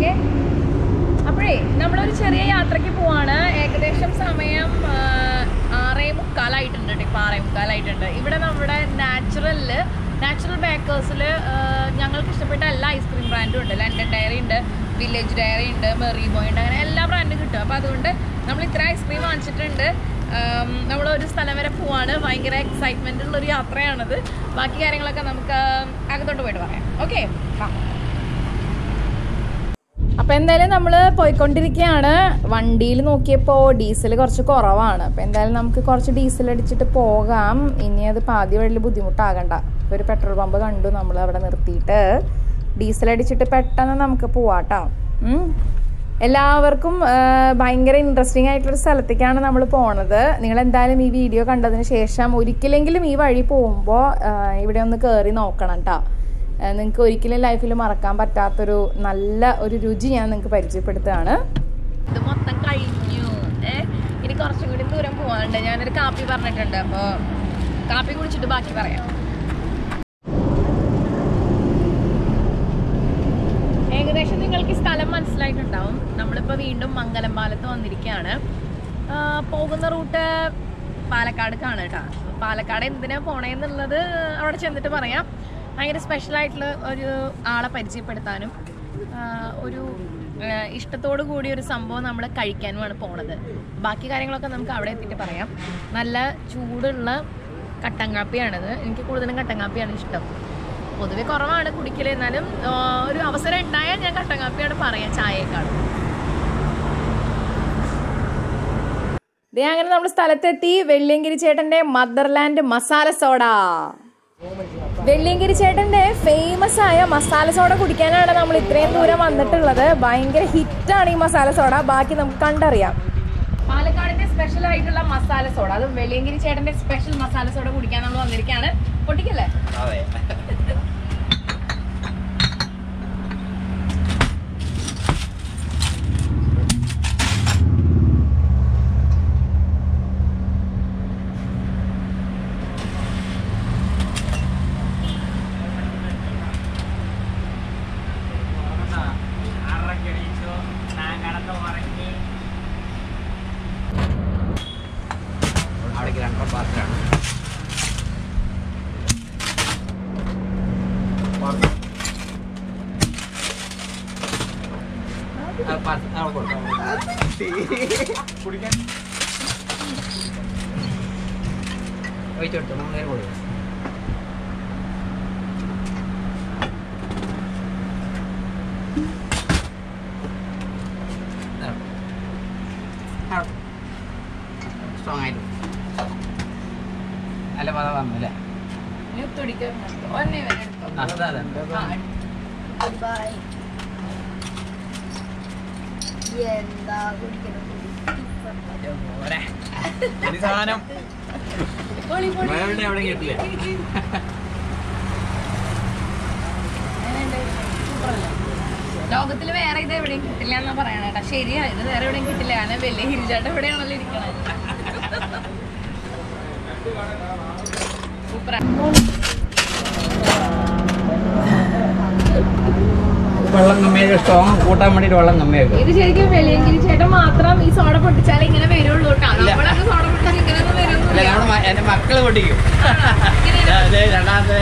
Okay അപ്പോഴേ നമ്മളൊരു ചെറിയ യാത്രയ്ക്ക് പോവാണ് ഏകദേശം സമയം ആ, ആറേ മുക്കാലായിട്ടുണ്ട് കേട്ടോ ഇപ്പം ആറേ മുക്കാലായിട്ടുണ്ട് ഇവിടെ നമ്മുടെ നാച്ചുറലില് നാച്ചുറൽ ബേക്കേഴ്സിൽ ഞങ്ങൾക്ക് ഇഷ്ടപ്പെട്ട എല്ലാ ഐസ്ക്രീം ബ്രാൻഡും ഉണ്ട് ലണ്ടൻ ഡയറി ഉണ്ട് വില്ലേജ് ഡയറി ഉണ്ട് മെറി ബോയ് ഉണ്ട് അങ്ങനെ എല്ലാ ബ്രാൻഡും കിട്ടും അപ്പോൾ അതുകൊണ്ട് നമ്മൾ ഇത്ര ഐസ്ക്രീം വാങ്ങിച്ചിട്ടുണ്ട് നമ്മൾ ഒരു സ്ഥലം വരെ പോവാണ് ഭയങ്കര എക്സൈറ്റ്മെൻ്റ് ഉള്ളൊരു യാത്രയാണത് ബാക്കി കാര്യങ്ങളൊക്കെ നമുക്ക് അകത്തോട്ട് പോയിട്ട് പറയാം ഓക്കെ അപ്പൊ എന്തായാലും നമ്മൾ പോയിക്കൊണ്ടിരിക്കുകയാണ് വണ്ടിയിൽ നോക്കിയപ്പോൾ ഡീസൽ കുറച്ച് കുറവാണ് അപ്പൊ എന്തായാലും നമുക്ക് കുറച്ച് ഡീസൽ അടിച്ചിട്ട് പോകാം ഇനി അത് പാതി വഴിയിൽ ബുദ്ധിമുട്ടാകണ്ട ഇപ്പൊ ഒരു പെട്രോൾ പമ്പ് കണ്ടു നമ്മൾ അവിടെ നിർത്തിയിട്ട് ഡീസൽ അടിച്ചിട്ട് പെട്ടെന്ന് നമുക്ക് പോവാട്ടോ ഉം. എല്ലാവർക്കും ആ, ഭയങ്കര ഇൻട്രസ്റ്റിംഗ് ആയിട്ടുള്ള സ്ഥലത്തേക്കാണ് നമ്മൾ പോണത് നിങ്ങൾ എന്തായാലും ഈ വീഡിയോ കണ്ടതിന് ശേഷം ഒരിക്കലെങ്കിലും ഈ വഴി പോകുമ്പോൾ ഇവിടെ ഒന്ന് കയറി നോക്കണം കേട്ടോ നിങ്ങൾക്ക് ഒരിക്കലും ലൈഫിൽ മറക്കാൻ പറ്റാത്തൊരു നല്ല ഒരു രുചി ഞാൻ നിങ്ങൾക്ക് പരിചയപ്പെടുത്തുകയാണ് ഇത് മൊത്തം കഴിഞ്ഞു ഏ ഇനി കുറച്ചും കൂടി ദൂരം പോകാനുണ്ട് ഞാനൊരു കാപ്പി പറഞ്ഞിട്ടുണ്ട് അപ്പോൾ കാപ്പി കുടിച്ചിട്ട് ബാക്കി പറയാം ഏകദേശം നിങ്ങൾക്ക് ഈ സ്ഥലം മനസ്സിലായിട്ടുണ്ടാവും നമ്മളിപ്പോൾ വീണ്ടും മംഗലം പാലത്ത് വന്നിരിക്കുകയാണ് ആ, പോകുന്ന റൂട്ട് പാലക്കാടേക്കാണ് കേട്ടോ പാലക്കാട് എന്തിനാ പോണേന്നുള്ളത് അവിടെ ചെന്നിട്ട് പറയാം ഭയങ്കര സ്പെഷ്യൽ ആയിട്ടുള്ള ഒരു ആളെ പരിചയപ്പെടുത്താനും ആ, ഒരു ആ, ഇഷ്ടത്തോടു കൂടി ഒരു സംഭവം നമ്മൾ കഴിക്കാനുമാണ് പോണത് ബാക്കി കാര്യങ്ങളൊക്കെ നമുക്ക് അവിടെ എത്തിയിട്ട് പറയാം നല്ല ചൂടുള്ള കട്ടൻ കാപ്പിയാണിത് എനിക്ക് കൂടുതലും കട്ടൻ കാപ്പിയാണ് ഇഷ്ടം പൊതുവെ കുറവാണ് കുടിക്കൽ എന്നാലും ആ, ഒരു അവസരം ഉണ്ടായാൽ ഞാൻ കട്ടൻ കാപ്പിയാണ് പറയാം ചായയേക്കാളും ദേ അങ്ങനെ നമ്മൾ സ്ഥലത്തെത്തി വെള്ളിയങ്കിരി ചേട്ടന്റെ മദർലാൻഡ് മസാല സോഡ വെള്ളിയങ്കിരി ചേട്ടന്റെ ഫേമസ് ആയ മസാല സോഡ കുടിക്കാനാണ് നമ്മൾ ഇത്രയും ദൂരം വന്നിട്ടുള്ളത് ഭയങ്കര ഹിറ്റാണ് ഈ മസാല സോഡ ബാക്കി നമുക്ക് കണ്ടറിയാം പാലക്കാടിന്റെ സ്പെഷ്യൽ ആയിട്ടുള്ള മസാല സോഡ അത് വെള്ളിയങ്കിരി ചേട്ടന്റെ സ്പെഷ്യൽ മസാല സോഡ കുടിക്കാൻ നമ്മൾ വന്നിരിക്കുകയാണ് പൊട്ടിക്കല്ലേ അതെ അവിടേക്ക് രണ്ടര പാത്രമാണ് ആ പാത്ര അവിടെ കൊടുക്കാം ഒഴിച്ചെടുത്തു നമ്മൾ നേരെ കൊടുക്കും സ്ട്രോങ് ആയിട്ട് നല്ല പത വന്നു അല്ലേ അതെ അതെ എന്താ കുടിക്കണം പോരെ. ഒരു സാധനം വേറെ എവിടെ കിട്ടില്ല ലോകത്തിൽ വേറെ ഇത് എവിടെയും കിട്ടില്ല എന്നാ പറയണ കേട്ടാ ശരിയാ ഇത് വേറെ എവിടെയും കിട്ടില്ല കാരണം വലിയ ഹിരിചാട്ടം എവിടെയാണല്ലോ ഇരിക്കണത് സൂപ്പറാ വെള്ളം കമ്മിയാക്കി സ്ട്രോങ് കൂട്ടാൻ വേണ്ടിട്ട് വെള്ളം കമ്മിയാക്കും ഇത് ശരിക്കും വെളിയെങ്കിൽ ചേട്ടൻ മാത്രം ഈ സോഡ പൊട്ടിച്ചാലേ ഇങ്ങനെ വരുള്ളൂ കേട്ടോ നമ്മളൊക്കെ സോഡ പൊട്ടിച്ചാൽ ഇങ്ങനെയൊന്നും അല്ല വരുന്നില്ല നമ്മുടെ മ- എന്റെ മക്കള് പൊട്ടിക്കും അതെ രണ്ടാമത്തെ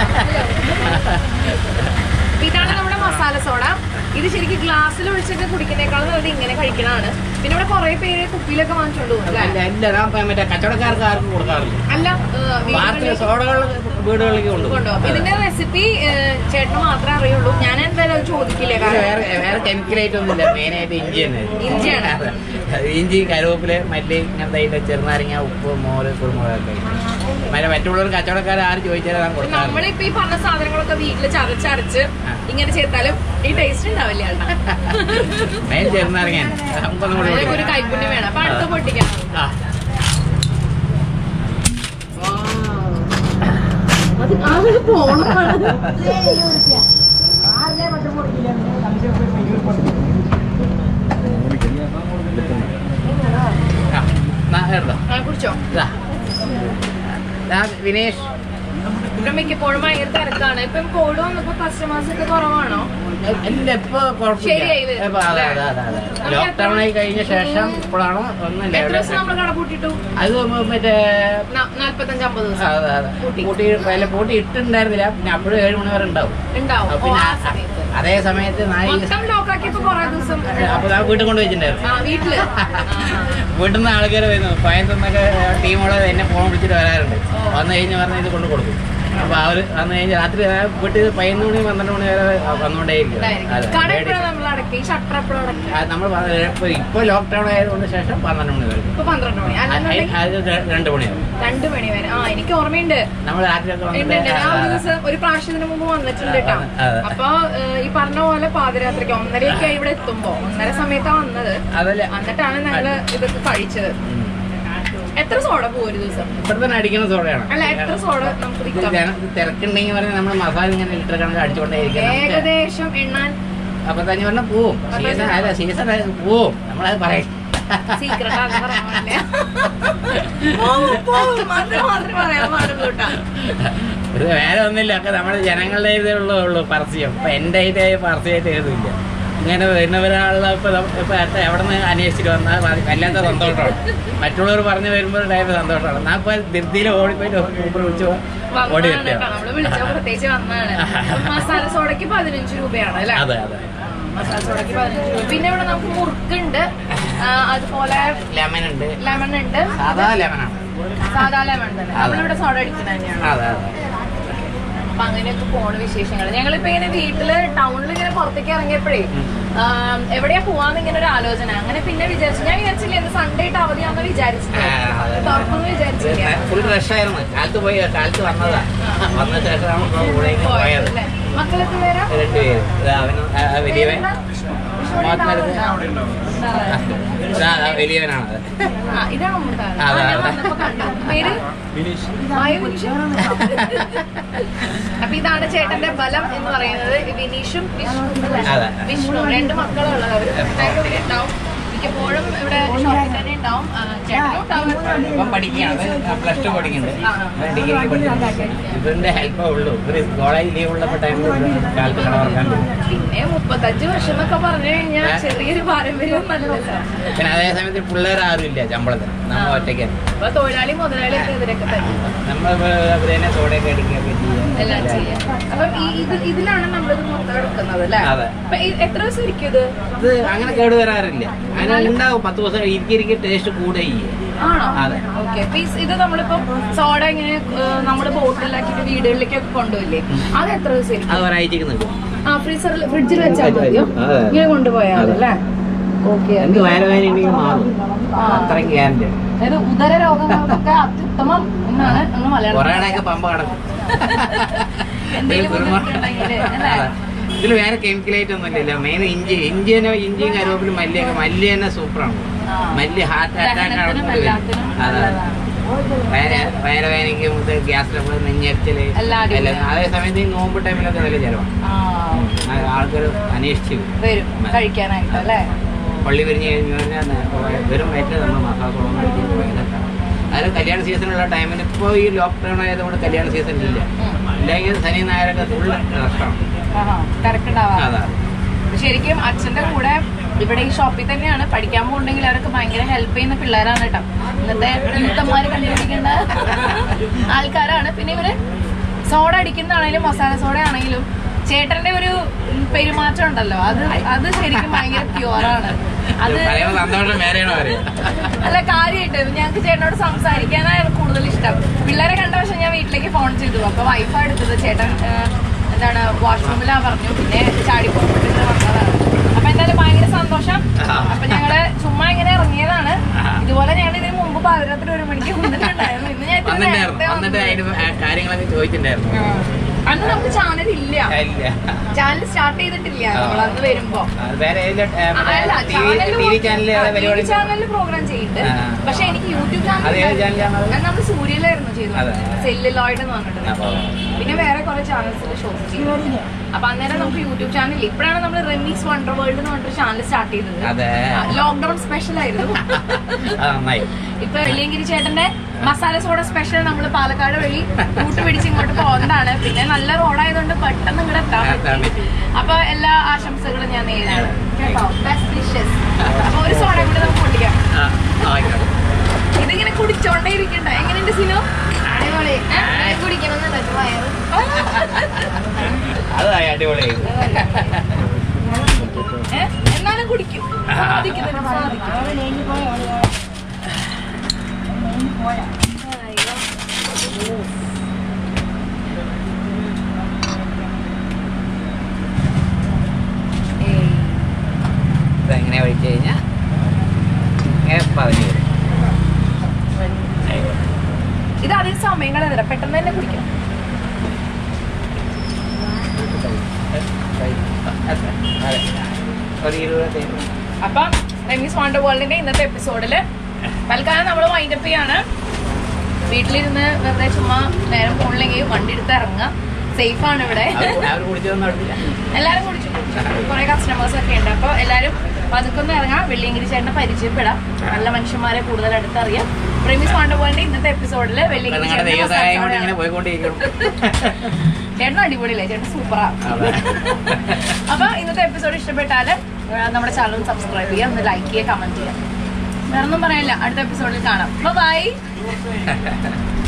ഇതാണ് നമ്മുടെ മസാല സോഡ ഇത് ശരിക്കും ഗ്ലാസ്സിൽ ഒഴിച്ചൊക്കെ കുടിക്കുന്നേക്കാളും നല്ലത് ഇങ്ങനെ കഴിക്കണതാണ് പിന്നെ ഇവിടെ കുറെ പേര് കുപ്പിയിലൊക്കെ വാങ്ങിച്ചോണ്ട് പോകും അല്ലേ? അല്ല ഇല്ല ഞാൻ മറ്റേ കച്ചവടക്കാർക്ക് ആർക്കും കൊടുക്കാറില്ല അല്ല ഏഹ്, പാർട്ടി വീടുകളിലേക്ക് സോഡകൾ വീടുകളിലേക്ക് കൊണ്ടുപോകും കൊണ്ടുപോകും ഇതിന്റെ റെസിപ്പി ചേട്ടന് മാത്രമേ അറിയുള്ളൂ ഞാൻ എന്തായാലും അത് ചോദിക്കില്ലേ പക്ഷെ കാരണം വേറെ വേറെ കെമിക്കലായിട്ട് ഒന്നുമില്ല മെയിനായിട്ട് ഇഞ്ചി തന്നെ ഇഞ്ചിയാണ്. അതെ. ഇഞ്ചി കരുവേപ്പില മല്ലി ഇങ്ങനത്തെ ഇതിന്റെ ചെറുനാരങ്ങ ഉപ്പ് മോര് കുരുമുളകൊക്കെ മറ്റേ മറ്റുള്ളവർ കച്ചവടക്കാർ ആര് ചോദിച്ചാലും ഞാൻ കൊടുക്കാറില്ല നമ്മളിപ്പോ ഈ പറഞ്ഞ സാധനങ്ങളൊക്കെ വീട്ടിൽ ചതച്ചരച്ച് ഇങ്ങനെ ചെയ്താലും ഈ ടേസ്റ്റ് ഉണ്ടാവില്ല ചേട്ടാ മെയിൻ ചെറുനാരങ്ങയാണ് നമുക്കൊന്നും കൂടി അതിനൊക്കെ ഒരു കൊടുക്കാം. കൈപ്പുണ്യം വേണം അപ്പൊ അടുത്ത പൊട്ടിക്കണം ആ. അത് ആകെ പോണതാണ് ആ. നാ, എടുത്തോ. ആ, കുടിച്ചോ ഇതാ. ഇതാ, വിനേഷ് ഇവിടെ മിക്കപ്പോഴും ഭയങ്കര തിരക്കാണ് ഇപ്പം കോവിഡ് വന്നപ്പോ കസ്റ്റമേഴ്സ് ഒക്കെ കുറവാണോ ഇല്ല ഇപ്പൊ ശരിയായി കുഴപ്പമില്ല വരും. ഇപ്പൊ അതെ അതെ അതെ അതെ നമുക്ക് ലോക്ക്ഡൌൺ ആയി കഴിഞ്ഞ ശേഷം ഇപ്പോഴാണ് ഒന്നുമില്ല എത്ര ഇവിടെ ദിവസം നമ്മൾ കട പൂട്ടിട്ടു അത് മറ്റേ നാല്പത്തഞ്ച് അമ്പത് ദിവസം അതെ അതെ പൂട്ടി. പൂട്ടി അല്ല പൂട്ടി ഇട്ടുണ്ടായിരുന്നില്ല പിന്നെ അപ്പോഴും ഏഴ് മണി വരെ ഉണ്ടാവും ഉണ്ടാവും അപ്പൊ ഓ, പിന്നെ ആ ആ- സമയത്ത് അതേ സമയത്ത് നായി മൊത്തം ലോക്കാക്കിയപ്പോ കൊറേ ദിവസം അപ്പൊ ഞാൻ വീട്ടിൽ കൊണ്ട് വെച്ചിട്ടുണ്ടായിരുന്നു ആ വീട്ടില് ആ, ആ. വീട്ടിൽ നിന്ന് ആൾക്കാർ വരുന്നു പയത്തുനിന്നൊക്കെ ടീമുകൾ എന്നെ ഫോൺ വിളിച്ചിട്ട് വരാറുണ്ട് ഓ. വന്നു കഴിഞ്ഞ് പറഞ്ഞ് ഇത് കൊണ്ട് കൊടുക്കും അപ്പൊ അവര് വന്നു കഴിഞ്ഞ് രാത്രി ആ വീട്ടിൽ പതിനൊന്ന് മണി പന്ത്രണ്ട് മണി വരെ വന്നുകൊണ്ടേയിരിക്കും ഉണ്ടായിരിക്കും. അതെ. കട എപ്പോഴാണ് നമ്മൾ അടക്കുക ഈ ഷട്ടർ എപ്പോഴും അടക്കുക ആ, നമ്മൾ പറഞ്ഞ- ഇപ്പൊ ഇപ്പൊ ലോക്ക്ഡൌൺ ആയതുകൊണ്ട് ശേഷം പന്ത്രണ്ട് മണി വരെ ഇപ്പൊ പന്ത്രണ്ട് മണി അല്ലെന്നുണ്ടെങ്കിൽ അത് ര- രണ്ട് മണിയാവും രണ്ടു മണി വരെ ആ എനിക്ക് ഓർമ്മയുണ്ട് നമ്മൾ രാത്രിയൊക്കെ ഉണ്ട്, ഉണ്ട്. വന്നിട്ട് ഞാൻ ഒരു ആ, ദിവസം ഒരു പ്രാവശ്യത്തിന് മുമ്പ് വന്നിട്ടുണ്ട് കേട്ടോ ആ, അതെ. അപ്പൊ ഏഹ്, ഈ പറഞ്ഞ പോലെ പാതിരാത്രിക്ക് ഒന്നരയൊക്കെ ആയി ഇവിടെ എത്തുമ്പോ ഒന്നര സമയത്താണ് വന്നത് അതല്ല എന്നിട്ടാണ് ഞങ്ങള് ഇതൊക്കെ കഴിച്ചത് ഉം. എത്ര സോഡ പോകും ഒരു ദിവസം ഇവിടെ തന്നെ അടിക്കുന്ന സോഡയാണ് അല്ല എത്ര സോഡ നമുക്ക് ഇത് വിൽക്കാം ജന- തിരക്കുണ്ടെങ്കിൽ പറഞ്ഞാൽ നമ്മൾ മസാല ഇങ്ങനെ ലിറ്റർ കണക്ക് അടിച്ചുകൊണ്ടേയിരിക്കും നമുക്ക് ഏകദേശം എണ്ണാൻ അപ്പത്തഞ്ഞ് പറഞ്ഞാൽ പോവും സീസൺ അല്ല സീസൺ പോവും നമ്മളത് പറയും സീക്രട്ട് ആണെന്ന് പറയാൻ പാടില്ല പോവും, പോവും. മാത്രം മാത്രമേ പറയാൻ പാടുള്ളൂ കേട്ടോ ഇത് വേറെ ഒന്നുമില്ല ഒക്കെ നമ്മുടെ ജനങ്ങളുടെ ഇതേ ഉള്ളൂ ഉള്ളൂ പരസ്യം ഇപ്പൊ എന്റെ ആയിട്ട് പരസ്യമായിട്ട് എഴുതില്ല ഇങ്ങനെ വരുന്നവരാളുള്ള ഇപ്പൊ നം- ഇപ്പൊ എത്ര എവിടെ നിന്ന് അന്വേഷിച്ചിട്ട് വന്നാൽ വല്ലാത്ത സന്തോഷമാണ് മറ്റുള്ളവർ പറഞ്ഞു വരുമ്പോൾ ടൈപ്പ് സന്തോഷമാണ് ഞാൻ ഇപ്പൊ ധൃതിയിൽ ഓടിപ്പോയിട്ട് ഊബർ വിളിച്ചു ഓടി വന്നതാണ് എത്തിയോ കേട്ടോ നമ്മള് വിളിച്ച പ്രത്യേകിച്ച് വന്നതാണ് മസാല സോഡയ്ക്ക് പതിനഞ്ച് രൂപയാണ് അല്ലേ അതെ അതെ മസാല സോഡയ്ക്ക് പതിനഞ്ച് രൂപ പിന്നെ ഇവിടെ നമുക്ക് മുറുക്കുണ്ട് ആ, അതുപോലെ ലെമൺ ഉണ്ട് ലെമൺ ഉണ്ട് സാധാ ലെമണാണ് സാധാ ലെമൺ തന്നെ അതെ. നമ്മളിവിടെ സോഡ അടിക്കുന്നത് തന്നെയാണ് അതെ അതെ അപ്പൊ അങ്ങനെയൊക്കെ പോണ വിശേഷങ്ങൾ ഞങ്ങളിപ്പോ ഇങ്ങനെ വീട്ടില് ടൗണിൽ ഇങ്ങനെ പുറത്തേക്ക് ഇറങ്ങിയപ്പോഴേ ആം, എവിടെയാ പോവാന്ന് ഇങ്ങനെ ഒരു ആലോചന അങ്ങനെ പിന്നെ വിചാരിച്ചു ഞാൻ വിചാരിച്ചില്ല ഇന്ന് സൺഡേ ആയിട്ട് അവധിയാന്ന് വിചാരിച്ചില്ല ആ, അതെ. തുറക്കൊന്നും വിചാരിച്ചില്ല ഫുൾ റഷായിരുന്നു കാലത്ത് പോയി കാലത്ത് വന്നതാ വന്ന ശേഷമാണ് ഇപ്പൊ ഇവിടെ ഇങ്ങ് പോയത് പോയത് അല്ലേ മക്കളൊക്കെ പേരാ രണ്ടുപേര് ഇത് അവനും ആ, ആ വലിയവൻ മോഹത്തിനടുത്ത് ഇതാ ആ വലിയവനാണ് അത് ആ, ഇതാണ് മുട്ടാണ്. ആ, അതെ, ഞാൻ അതെ. വന്നപ്പോ കണ്ടു. പേര്? മായ വിനീഷ്. അപ്പൊ ഇതാണ് ചേട്ടന്റെ ബലം എന്ന് പറയുന്നത് വിനീഷും വിഷ്ണു അല്ലേ? അതെ. വിഷ്ണു രണ്ട് മക്കളുള്ളത് അവര് രണ്ടായിട്ടും ഇവിടെ ഉണ്ടാവും മിക്കപ്പോഴും ഇവിടെ ഷോപ്പിൽ തന്നെ ഉണ്ടാവും ആ, ചേട്ടനും ഉണ്ടാവും ഇപ്പം പഠിക്കുകയാണ് പ്ലസ് ടു പഠിക്കുന്നുണ്ട് ആ. ഡിഗ്രി പഠിക്കുന്നുണ്ട് ഇവരുടെ ഹെൽപ്പേ ഉള്ളൂ ഇവര് കോളേജ് ലീവ് ഉള്ളപ്പോ ടൈമിൽ കാലത്ത് കട തുറക്കാൻ പോകും. പിന്നെ മുപ്പത്തഞ്ച് വർഷം എന്നൊക്കെ പറഞ്ഞു കഴിഞ്ഞാൽ ചെറിയൊരു പാരമ്പര്യം നല്ലതല്ല പിന്നെ അതേ സമയത്ത് പിള്ളേർ ആരും ഇല്ല ശമ്പളത്തിന് നമ്മൾ ആ. ഒറ്റയ്ക്ക് അപ്പൊ തൊഴിലാളി മുതലാളിയൊക്കെ ഇവരൊക്കെ തന്നെ നമ്മൾ അവര് തന്നെ സോഡയൊക്കെ അടിക്കുകയൊക്കെ എല്ലാം ചെയ്യാം അപ്പം ഈ ഇത് ഇതിലാണ് നമ്മളിത് മൊത്തം എടുക്കുന്നത് അല്ലേ അതെ. അപ്പൊ ഈ എത്ര ദിവസം ഇരിക്കും ഇത് ഇത് അങ്ങനെ കേട് വരാറില്ല അങ്ങനെ ഉണ്ടാവും പത്ത് ദിവസം ഇരിക്കി ടേസ്റ്റ് കൂടെ ചെയ്യും ആണോ അതെ. ഓക്കെ ഇത് നമ്മളിപ്പം സോഡ ഇങ്ങനെ ഏഹ്, നമ്മള് ബോട്ടിലാക്കിയിട്ട് വീടുകളിലേക്കൊക്കെ കൊണ്ടുപോയില്ലേ അത് എത്ര ദിവസം ഇരിക്കും അത് ഒരാഴ്ചക്ക് നിൽക്കും ആ ഫ്രീസറിൽ ഫ്രിഡ്ജിൽ വെച്ചാൽ മതിയോ അതെ. ഇങ്ങനെ കൊണ്ടുപോയാൽ അല്ലേ ഓക്കെ എന്ത് വയറുവേദന ഉണ്ടെങ്കിൽ മാറും ആ. അത്രയും ഗ്യാരണ്ടി അതായത് ഉദര രോഗങ്ങൾക്കൊക്കെ അത്യുത്തമം എന്നാണ് അങ്ങ് മലയാളം കൊറോണയൊക്കെ പമ്പ കടക്കും എന്തെങ്കിലും ഇതിൽ ബുദ്ധിമുട്ട് ഉണ്ടെങ്കില്, അല്ലേ? ഇതിൽ വേറെ കെമിക്കലായിട്ട് ഒന്നുമില്ല മെയിൻ ഇഞ്ചി ഇഞ്ചി തന്നെ ഇഞ്ചിയും കരുവേപ്പിലും മല്ലിയൊക്കെ മല്ലി തന്നെ സൂപ്പറാണ് ആ. മല്ലി ഹാർട്ട് ദഹനത്തിനും അറ്റാക്ക് എല്ലാത്തിനും അതെ നല്ലതാണ്. വയറുവേദനയ്ക്കും ഗ്യാസ് ട്രബിൾ നെഞ്ഞരിച്ചല് എല്ലാം അടിപൊളിയാണ്. എല്ലാം. അതേ സമയത്ത് ഈ നോമ്പ് ടൈമിലൊക്കെ നല്ല ചിലവാണ് ആ ആൾക്കാർ അന്വേഷിച്ച് വരും. വരും കഴിക്കാനായിട്ട് അല്ലേ പള്ളി വിരിഞ്ഞ് കഴിഞ്ഞ് കഴിഞ്ഞാൽ വെറും വയറ്റിൽ നമ്മൾ മസാസോളം അതായത് കല്യാണ സീസണുള്ള ടൈമിൽ ഇപ്പോൾ ഈ ലോക്ക്ഡൗൺ ആയതുകൊണ്ട് കല്യാണ സീസൺ ഇല്ല ഇല്ലെങ്കിൽ ശനി ഞായറൊക്കെ ഫുള്ള് റഷാണ് ആഹാ, തിരക്കുണ്ടാവാം അതാ ശരിക്കും അച്ഛന്റെ കൂടെ ഇവിടെ ഈ ഷോപ്പിൽ തന്നെയാണ് പഠിക്കാൻ പോകുന്നുണ്ടെങ്കിൽ അവരൊക്കെ ഭയങ്കര ഹെൽപ്പ് ചെയ്യുന്ന പിള്ളേരാണ് കേട്ടോ ഇന്നത്തെ മൂത്തന്മാര് കണ്ടുപിടിക്കേണ്ട ആൾക്കാരാണ് പിന്നെ ഇവര് സോഡ അടിക്കുന്നതാണെങ്കിലും മസാല സോഡ ആണെങ്കിലും ചേട്ടന്റെ ഒരു പെരുമാറ്റം ഉണ്ടല്ലോ അത് അത് ശരിക്കും ഭയങ്കര പ്യുവറാണ് അത് പറയുമ്പോൾ സന്തോഷം വേറെയാണോ അറിയാം അല്ല കാര്യമായിട്ട് ഞങ്ങൾക്ക് ചേട്ടനോട് സംസാരിക്കാനാണ് കൂടുതൽ ഇഷ്ടം പിള്ളേരെ കണ്ട പക്ഷെ ഞാൻ വീട്ടിലേക്ക് ഫോൺ ചെയ്തു അപ്പൊ വൈഫാ എടുത്തത് ചേട്ടൻ ആ, എന്താണ് വാഷ്റൂമിലാ പറഞ്ഞു പിന്നെ ചാടി പുറപ്പെട്ടിട്ട് വന്നതാണ് അപ്പൊ എന്തായാലും ഭയങ്കര സന്തോഷം അപ്പൊ ഞങ്ങള് ചുമ്മാ ഇങ്ങനെ ഇറങ്ങിയതാണ് ഇതുപോലെ ഞങ്ങൾ ഇതിന് മുമ്പ് പാതിരാത്രി ഒരു മണിക്ക് വന്നിട്ടുണ്ടായിരുന്നു ഇന്ന് ഞാൻ ഇത്തിരി വന്നിട്ടുണ്ടായിരുന്നു നേരത്തെ വന്നിട്ട് വന്നു. അതിന്റെ ആ കാര്യങ്ങളൊക്കെ ചോദിച്ചിട്ടുണ്ടായിരുന്നു ആ. അന്ന് നമുക്ക് ചാനൽ ഇല്ല ഇല്ല ചാനൽ സ്റ്റാർട്ട് ചെയ്തിട്ടില്ല നമ്മൾ അന്ന് വരുമ്പോ അത് വേറെ അല്ല ടി വി ചാനലിൽ പരിപാടി ചാനലിൽ പ്രോഗ്രാം ചെയ്യുന്നുണ്ട് ആ. പക്ഷെ എനിക്ക് യൂട്യൂബ് അത് ഏത് ചാനലാണ് അത്? ചാനൽ നമ്മൾ സൂര്യയിലായിരുന്നു അതെ. ചെയ്തത് സെല്ലുലോയിഡ് എന്ന് പറഞ്ഞിട്ട് അപ്പൊ പിന്നെ വേറെ കുറെ ചാനൽസിൽ ഷോസ് ചെയ്തു അപ്പൊ അന്നേരം നമുക്ക് യൂട്യൂബ് ചാനൽ ഇപ്പോഴാണ് നമ്മൾ റെമീസ് വണ്ടർ വേൾഡ് എന്ന് പറഞ്ഞിട്ട് ചാനൽ സ്റ്റാർട്ട് ചെയ്തത് അതെ. ലോക്ക്ഡൌൺ സ്പെഷ്യൽ ആയിരുന്നു അത് നന്നായി ഇപ്പൊ വെള്ളിയങ്കിരി ചേട്ടന്റെ മസാല സോഡ സ്പെഷ്യൽ നമ്മൾ പാലക്കാട് വഴി റൂട്ട് പിടിച്ച് ഇങ്ങോട്ട് പോകുന്നതാണ് പിന്നെ നല്ല റോഡായതുകൊണ്ട് പെട്ടെന്ന് ഇങ്ങോട്ട് എത്താൻ എത്താൻ പറ്റി പറ്റി. അപ്പൊ എല്ലാ ആശംസകളും ഞാൻ നേരാണ് കേട്ടോ ബെസ്റ്റ് വിഷസ് അപ്പൊ ഒരു സോഡ കൂടി നമുക്ക് പൊട്ടിക്കാം ആ, ആയിക്കോട്ടെ. ഇതിങ്ങനെ കുടിച്ചോണ്ടേ ഇരിക്കണ്ട എങ്ങനെയുണ്ട് സിനോ അടിപൊളി കുടിക്കണമെന്നുണ്ട് വയറ് അത് അടിപൊളിയായി ഏ? എന്നാലും കുടിക്കും സാധിക്കുന്നുണ്ട് സാധിക്കും ഏയ്. ഇതെങ്ങനെ ഒഴിച്ചു കഴിഞ്ഞാൽ ഇങ്ങനെ പറഞ്ഞു വരും ഇത് അധികം സമയം കളയുന്നില്ല പെട്ടെന്ന് തന്നെ കുടിക്കാം അതെ. ഒരു ഇരുപത് ടൈം അപ്പൊ റെമീസ് വാണ്ടർ വേൾഡിന്റെ ഇന്നത്തെ എപ്പിസോഡില് തൽക്കാലം നമ്മൾ വൈൻഡപ്പ് ചെയ്യാണ് വീട്ടിലിരുന്ന് വെറുതെ ചുമ്മാ നേരം പോണില്ലെങ്കിൽ വണ്ടി എടുത്ത് ഇറങ്ങുക സേഫ് ആണ് ഇവിടെ അവർ കുടിച്ചതൊന്നും അടുത്തില്ല എല്ലാരും കുടിച്ചു കുറെ കസ്റ്റമേഴ്സ് ഒക്കെ ഉണ്ട് അപ്പൊ എല്ലാരും പതുക്കെ ഒന്ന് ഇറങ്ങാം വെള്ളിയങ്കിരി ചേട്ടനെ പരിചയപ്പെടാം നല്ല മനുഷ്യന്മാരെ കൂടുതൽ അടുത്തറിയാം റെമീസ് വാണ്ടർ വേൾഡിന്റെ ഇന്നത്തെ എപ്പിസോഡില് വെള്ളിയങ്കിരി നിങ്ങളുടെ ചേട്ടന്റെ ദൈവസഹായം കൊണ്ട് മസാല ഇങ്ങനെ പോയിക്കൊണ്ടിരിക്കണം ചേട്ടൻ അടിപൊളിയല്ലേ ചേട്ടൻ സൂപ്പറാ അതെ. അപ്പൊ ഇന്നത്തെ എപ്പിസോഡ് ഇഷ്ടപ്പെട്ടാല് ആ, നമ്മുടെ ചാനൽ സബ്സ്ക്രൈബ് ചെയ്യാം ഒന്ന് ലൈക്ക് ചെയ്യുക കമന്റ് ചെയ്യാം വേറൊന്നും പറയാനില്ല അടുത്ത എപ്പിസോഡിൽ കാണാം ബൈ